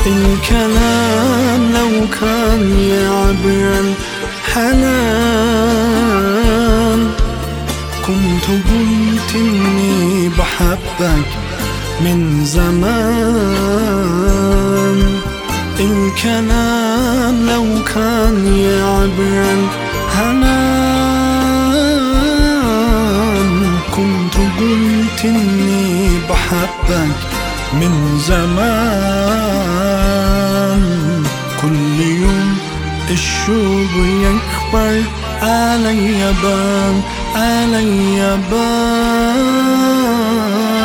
الكلام لو كان يعبر الحنان كنت قلت اني بحبك من زمان الكلام لو كان يعبر الحنان كنت قلت اني بحبك من زمان كل يوم الشوق يكبر علي بان علي بان